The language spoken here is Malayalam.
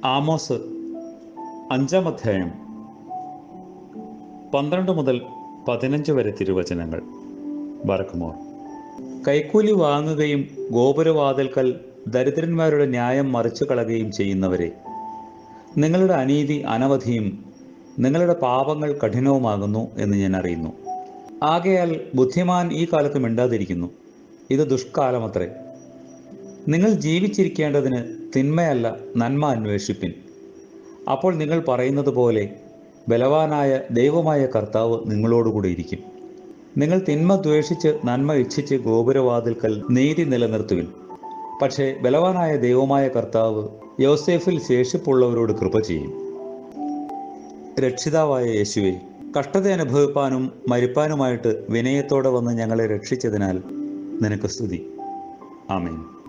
ആമോസ് അഞ്ചാം അധ്യായം പന്ത്രണ്ട് മുതൽ പതിനഞ്ച് വരെ തിരുവചനങ്ങൾ ബറക്കുമോർ കൈക്കൂലി വാങ്ങുകയും ഗോപുരവാതിൽക്കൽ ദരിദ്രന്മാരുടെ ന്യായം മറിച്ചു കളയുകയും ചെയ്യുന്നവരെ നിങ്ങളുടെ അനീതി അനവധിയും നിങ്ങളുടെ പാപങ്ങൾ കഠിനവുമാകുന്നു എന്ന് ഞാൻ അറിയുന്നു ആകയാൽ ബുദ്ധിമാൻ ഈ കാലത്ത് മിണ്ടാതിരിക്കുന്നു ഇത് ദുഷ്കാലമത്രേ നിങ്ങൾ ജീവിച്ചിരിക്കേണ്ടതിന് തിന്മയല്ല നന്മ അന്വേഷിപ്പിൻ അപ്പോൾ നിങ്ങൾ പറയുന്നത് പോലെ ബലവാനായ ദൈവമായ കർത്താവ് നിങ്ങളോടുകൂടെ ഇരിക്കും നിങ്ങൾ തിന്മ ദ്വേഷിച്ച് നന്മ ഇച്ഛിച്ച് ഗോപുരവാതിൽക്കൽ നീതി നിലനിർത്തുവിൻ പക്ഷേ ബലവാനായ ദൈവമായ കർത്താവ് യോസേഫിൽ ശേഷിപ്പുള്ളവരോട് കൃപ ചെയ്യും രക്ഷിതാവായ യേശുവെ കഷ്ടത അനുഭവിപ്പാനും മരിപ്പാനുമായിട്ട് വിനയത്തോടെ വന്ന് ഞങ്ങളെ രക്ഷിച്ചതിനാൽ നിനക്ക് സ്തുതി ആമേൻ